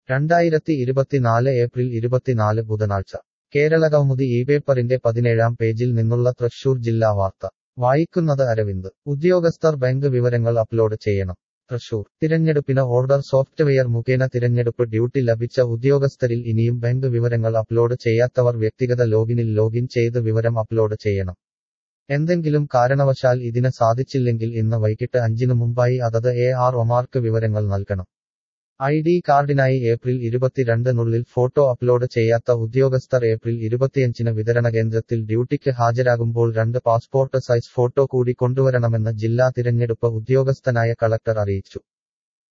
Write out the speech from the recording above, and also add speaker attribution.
Speaker 1: രണ്ടായിരത്തി ഇരുപത്തിനാല് ഏപ്രിൽ ഇരുപത്തിനാല് ബുധനാഴ്ച കേരള കൗമുദി ഈ പേപ്പറിന്റെ പതിനേഴാം പേജിൽ നിന്നുള്ള തൃശൂർ ജില്ലാ വാർത്ത വായിക്കുന്നത് അരവിന്ദ് ഉദ്യോഗസ്ഥർ ബാങ്ക് വിവരങ്ങൾ അപ്ലോഡ് ചെയ്യണം തൃശൂർ തിരഞ്ഞെടുപ്പിന് ഓർഡർ സോഫ്റ്റ്വെയർ മുഖേന തിരഞ്ഞെടുപ്പ് ഡ്യൂട്ടി ലഭിച്ച ഉദ്യോഗസ്ഥരിൽ ഇനിയും ബാങ്ക് വിവരങ്ങൾ അപ്ലോഡ് ചെയ്യാത്തവർ വ്യക്തിഗത ലോഗിനിൽ ലോഗിൻ ചെയ്ത് വിവരം അപ്ലോഡ് ചെയ്യണം എന്തെങ്കിലും കാരണവശാൽ ഇതിന് സാധിച്ചില്ലെങ്കിൽ ഇന്ന് വൈകിട്ട് അഞ്ചിനു മുമ്പായി അതത് എ ആർ ഒമാർക്ക് വിവരങ്ങൾ നൽകണം ഐ ഡി കാർഡിനായി ഏപ്രിൽ ഇരുപത്തിരണ്ടിനുള്ളിൽ ഫോട്ടോ അപ്ലോഡ് ചെയ്യാത്ത ഉദ്യോഗസ്ഥർ ഏപ്രിൽ ഇരുപത്തിയഞ്ചിന് വിതരണ കേന്ദ്രത്തിൽ ഡ്യൂട്ടിക്ക് ഹാജരാകുമ്പോൾ രണ്ട് പാസ്പോർട്ട് സൈസ് ഫോട്ടോ കൂടി കൊണ്ടുവരണമെന്ന് ജില്ലാ തിരഞ്ഞെടുപ്പ് ഉദ്യോഗസ്ഥനായ കളക്ടർ അറിയിച്ചു